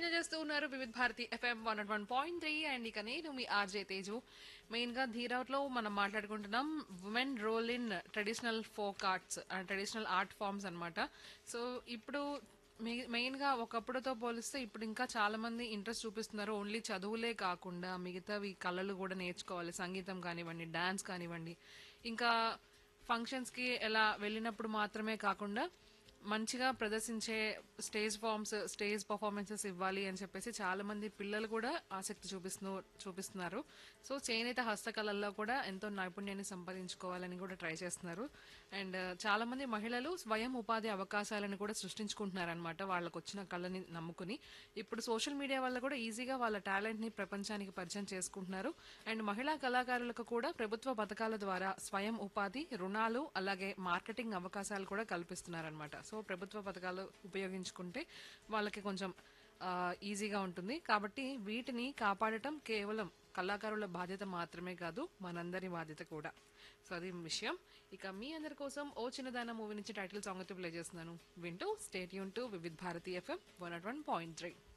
enjoy చేస్తూ ఉన్నారు Vividh Bharati FM one not one point three and ఇక నేను మీ ఆర్జే తేజు మెయిన్ గా ధీరౌట్ లో మనం మాట్లాడుకుంటున్నాం women role in traditional folk arts traditional art forms అన్నమాట సో ఇప్పుడు మెయి- మెయిన్ గా ఒకప్పుడుతో పోలిస్తే ఇప్పుడు ఇంకా చాలా మంది ఇంట్రెస్ట్ చూపిస్తున్నారు ఓన్లీ చదువులే కాకుండా మిగతావి కళలు కూడా నేర్చుకోవాలి సంగీతం కానివ్వండి డాన్స్ కానివ్వండి ఇంకా ఫంక్షన్స్ కి ఎలా వెళ్ళినప్పుడు మాత్రమే కాకుండా మంచిగా ప్రదర్శించే స్టేజ్ ఫార్మ్స్ స్టేజ్ పర్ఫార్మెన్సెస్ ఇవ్వాలి అని చెప్పేసి చాలా మంది పిల్లలు కూడా ఆసక్తి చూపిస్తు చూపిస్తున్నారు సో చేనేత హస్తకళల్లో కూడా ఎంతో నైపుణ్యాన్ని సంపాదించుకోవాలని కూడా ట్రై చేస్తున్నారు అండ్ చాలా మంది మహిళలు స్వయం ఉపాధి అవకాశాలను కూడా సృష్టించుకుంటున్నారనమాట వాళ్ళకు వచ్చిన కళని నమ్ముకుని ఇప్పుడు సోషల్ మీడియా వల్ల కూడా ఈజీగా వాళ్ళ టాలెంట్ ని ప్రపంచానికి పరిచయం చేసుకుంటున్నారు అండ్ మహిళా కళాకారులకు కూడా ప్రభుత్వ పథకాల ద్వారా స్వయం ఉపాధి రుణాలు అలాగే మార్కెటింగ్ అవకాశాలు కూడా కల్పిస్తున్నారనమాట సో ప్రభుత్వ పథకాలు ఉపయోగించుకుంటే వాళ్ళకి కొంచెం ఆ, ఈజీగా ఉంటుంది కాబట్టి వీటిని కాపాడటం కేవలం కళాకారుల బాధ్యత మాత్రమే కాదు మనందరి బాధ్యత కూడా సో అది విషయం ఇక మీ అందరి కోసం ఓ చిన్నదాన మూవీ నుంచి టైటిల్ సాంగ్ అయితే ప్లే చేస్తున్నాను వింటూ స్టేట్ యూన్ to Vividh Bharati FM one not one point three